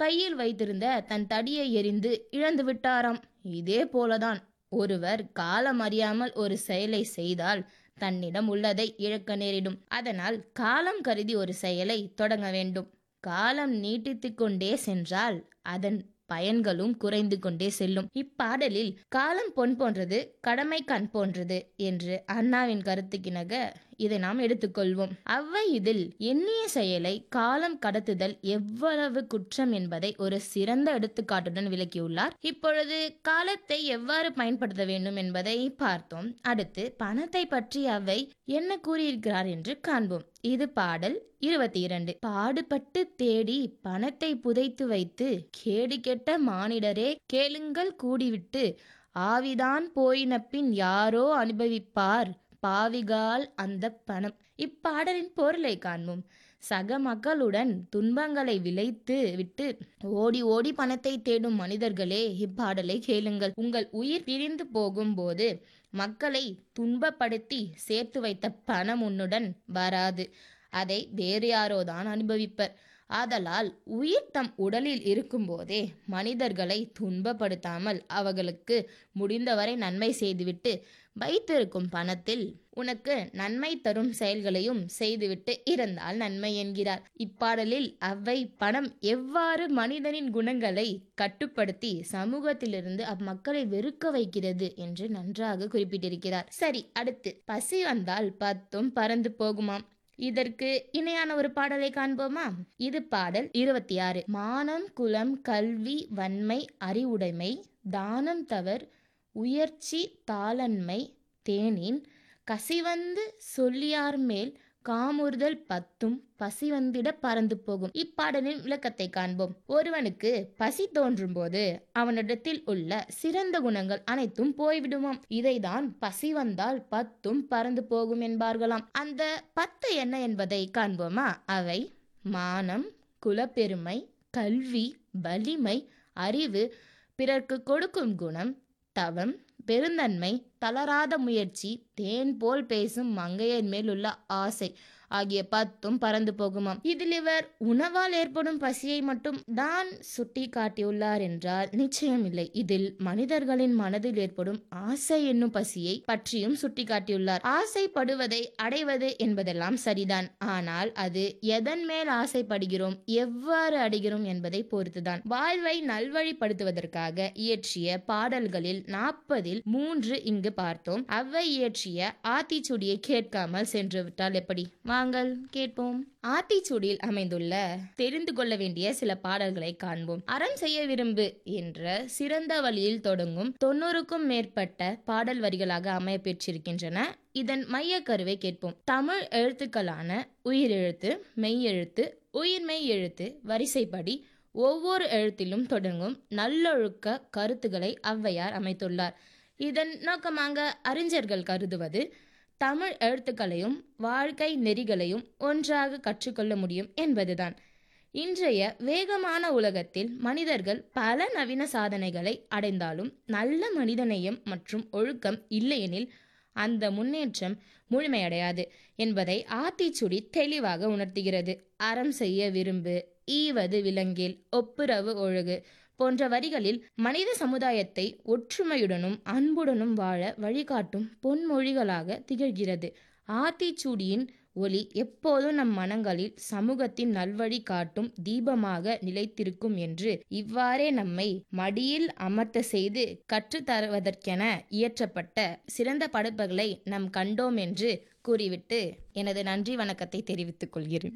கையில் வைத்திருந்த தன் தடியை எறிந்து இழந்து விட்டாராம் இதே போலதான் ஒருவர் காலம் அறியாமல் ஒரு செயலை செய்தால் தன்னிடம் உள்ளதை இழக்க நேரிடும் அதனால் காலம் கருதி ஒரு செயலை தொடங்க வேண்டும் காலம் நீட்டித்துக் கொண்டே சென்றால் அதன் பயன்களும் குறைந்து கொண்டே செல்லும் இப்பாடலில் காலம் பொன் போன்றது கடமை கண் போன்றது என்று அண்ணாவின் கருத்துக்கிணக இதை நாம் எடுத்துக்கொள்வோம் அவ்வை இதில் எண்ணிய செயலை காலம் கடத்துதல் எவ்வளவு குற்றம் என்பதை ஒரு சிறந்த எடுத்துக்காட்டுடன் விளக்கியுள்ளார் இப்பொழுது காலத்தை எவ்வாறு பயன்படுத்த வேண்டும் என்பதை பார்த்தோம் அடுத்து பணத்தை பற்றி அவ்வை என்ன கூறியிருக்கிறார் என்று காண்போம் இது பாடல் இருபத்தி இரண்டு பாடுபட்டு தேடி பணத்தை புதைத்து வைத்து கேடு கெட்ட மானிடரே கேளுங்கள் கூடிவிட்டு ஆவிதான் போயின பின் யாரோ அனுபவிப்பார் பாவிகால் அந்த பணம் இப்பாடலின் பொருளை காண்போம் சக மக்களுடன் துன்பங்களை விளைத்து விட்டு ஓடி ஓடி பணத்தை தேடும் மனிதர்களே இப்பாடலை கேளுங்கள் உங்கள் உயிர் பிரிந்து போகும்போது மக்களை துன்பப்படுத்தி சேர்த்து வைத்த பணம் உன்னுடன் வராது அதை வேறு யாரோதான் அனுபவிப்பர் ஆதலால் உயிர் தம் உடலில் இருக்கும்போதே மனிதர்களை துன்பப்படுத்தாமல் அவர்களுக்கு முடிந்தவரை நன்மை செய்துவிட்டு வைத்திருக்கும் பணத்தில் உனக்கு நன்மை தரும் செயல்களையும் செய்துவிட்டு இருந்தால் நன்மை என்கிறார் இப்பாடலில் அவ்வை பணம் எவ்வாறு மனிதனின் குணங்களை கட்டுப்படுத்தி சமூகத்திலிருந்து அம்மக்களை வெறுக்க வைக்கிறது என்று நன்றாக குறிப்பிட்டிருக்கிறார் சரி அடுத்து பசி வந்தால் பத்தும் பறந்து போகுமாம் இதற்கு இணையான ஒரு பாடலை காண்போமா இது பாடல் இருபத்தி ஆறு மானம் குலம் கல்வி வன்மை அறிவுடைமை தானம் தவர் உயர்ச்சி தாளன்மை தேனின் கசிவந்து சொல்லியார் மேல் காமுறுதல் பத்தும் பசி வந்திட பறந்து போகும் இப்பாடலின் விளக்கத்தை காண்போம் ஒருவனுக்கு பசி தோன்றும் போது அவனிடத்தில் உள்ள சிறந்த குணங்கள் அனைத்தும் போய்விடுமாம் இதைதான் பசி வந்தால் பத்தும் பறந்து போகும் என்பார்களாம் அந்த பத்து என்ன என்பதை காண்போமா அவை மானம் குலப்பெருமை கல்வி வலிமை அறிவு பிறர்க்கு கொடுக்கும் குணம் தவம் பெருந்தன்மை தளராத முயற்சி தேன் போல் பேசும் மங்கையர் மேல் உள்ள ஆசை ஆகிய பத்தும் பறந்து போகுமாம் இதில் இவர் உணவால் ஏற்படும் பசியை மட்டும் தான் சுட்டி காட்டியுள்ளார் என்றால் நிச்சயம் இல்லை இதில் மனிதர்களின் மனதில் ஏற்படும் ஆசை என்னும் பசியை பற்றியும் சுட்டி காட்டியுள்ளார் ஆசைப்படுவதை அடைவது என்பதெல்லாம் சரிதான் ஆனால் அது எதன் மேல் ஆசைப்படுகிறோம் எவ்வாறு அடைகிறோம் என்பதை பொறுத்துதான் வாழ்வை நல்வழிப்படுத்துவதற்காக இயற்றிய பாடல்களில் நாற்பதில் மூன்று இங்கு பார்த்தோம் அவ்வை இயற்றிய ஆத்திச்சுடியை கேட்காமல் சென்று விட்டால் எப்படி வாங்கள் கேட்போம் ஆத்திச்சூடியில் அமைந்துள்ள தெரிந்து கொள்ள வேண்டிய சில பாடல்களை காண்போம் அறம் செய்ய விரும்பு என்ற சிறந்த வழியில் தொடங்கும் தொண்ணூறுக்கும் மேற்பட்ட பாடல் வரிகளாக அமைய பெற்றிருக்கின்றன இதன் மைய கருவை கேட்போம் தமிழ் எழுத்துக்களான உயிரெழுத்து மெய்யெழுத்து உயிர்மெய் எழுத்து வரிசைப்படி ஒவ்வொரு எழுத்திலும் தொடங்கும் நல்லொழுக்க கருத்துக்களை ஔவையார் அமைத்துள்ளார் இதன் நோக்கமாக அறிஞர்கள் கருதுவது தமிழ் எழுத்துக்களையும் வாழ்க்கை நெறிகளையும் ஒன்றாக கற்றுக்கொள்ள முடியும் என்பதுதான் இன்றைய வேகமான உலகத்தில் மனிதர்கள் பல நவீன சாதனைகளை அடைந்தாலும் நல்ல மனிதநேயம் மற்றும் ஒழுக்கம் இல்லையெனில் அந்த முன்னேற்றம் முழுமையடையாது என்பதை ஆத்திச்சுடி தெளிவாக உணர்த்துகிறது அறம் செய்ய விரும்பு ஈவது விலங்கில் ஒப்புரவு ஒழுகு போன்ற வரிகளில் மனித சமுதாயத்தை ஒற்றுமையுடனும் அன்புடனும் வாழ வழிகாட்டும் பொன்மொழிகளாக திகழ்கிறது ஆத்திச்சூடியின் ஒளி எப்போதும் நம் மனங்களில் சமூகத்தின் நல்வழி காட்டும் தீபமாக நிலைத்திருக்கும் என்று இவ்வாறே நம்மை மடியில் அமர்த்த செய்து கற்றுத்தருவதற்கென இயற்றப்பட்ட சிறந்த படைப்புகளை நாம் கண்டோம் என்று கூறிவிட்டு எனது நன்றி வணக்கத்தை தெரிவித்துக் கொள்கிறேன்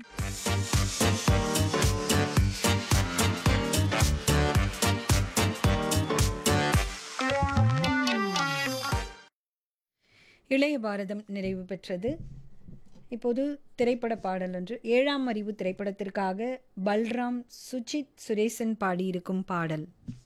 இளைய பாரதம் நிறைவு பெற்றது இப்போது திரைப்பட பாடல் ஒன்று ஏழாம் அறிவு திரைப்படத்திற்காக பல்ராம் சுஜித் சுரேசன் பாடியிருக்கும் பாடல்